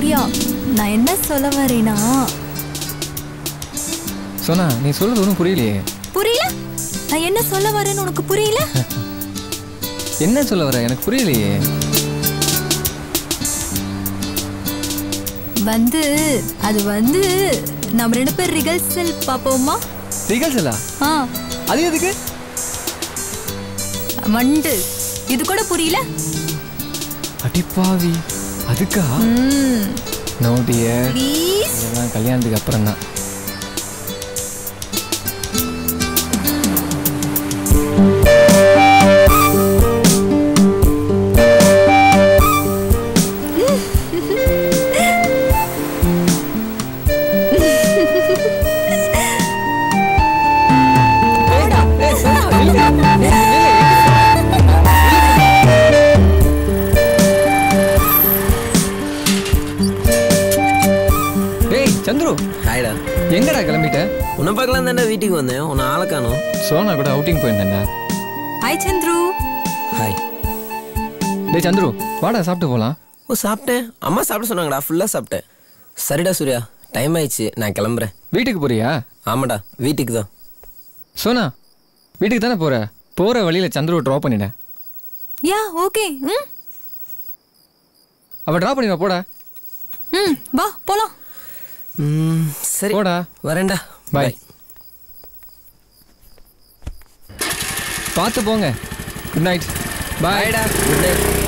யா நான் என்ன சொல்ல வரேனா சோனா நீ சொல்றது ஒன்றும் புரியலையே புரியல நான் என்ன சொல்ல வரேன்னு உனக்கு புரியல என்ன சொல்ல வர எனக்கு புரியலையே வந்து அது வந்து நம்ம ரெண்டு பேர் ரிகல்சல் பாப்போமா ரிகல்சலா ஆ அது எதுக்கு வண்டு இது கூட புரியல அடிப்பாவி அதுக்கா ம் நோ டியர் ப்ளீஸ் இதெல்லாம் கல்யாணத்துக்கு அப்புறம் தான் ஏய் சந்துரு ஹாய்டா எங்கடா கிளம்பிட்ட உன்னை பார்க்கலாம் தானே வீட்டுக்கு வந்தேன் உன்னை ஆளை காணோம் சோனா கூட அவுட்டிங் போயிருந்தேன்டா ஹாய் சந்துரு ஹாய் டேய் சந்துரு வாடா சாப்பிட்டு போலாம் ஓ சாப்பிட்டேன் அம்மா சாப்பிட சொன்னாங்கடா ஃபுல்லாக சாப்பிட்டேன் சரிடா சூர்யா டைம் ஆயிடுச்சு நான் கிளம்புறேன் வீட்டுக்கு போறியா ஆமாடா வீட்டுக்கு தான் சோனா வீட்டுக்கு தானே போற போற வழியில சந்துருவை ட்ராப் பண்ணிட யா ஓகே ம் அவ ட்ராப் பண்ணிடுவா போடா ம் வா போலாம் ம், சரி போடா வரேன்டா பாய் பார்த்து போங்க குட் நைட் பாய் பாய்டா குட் நைட்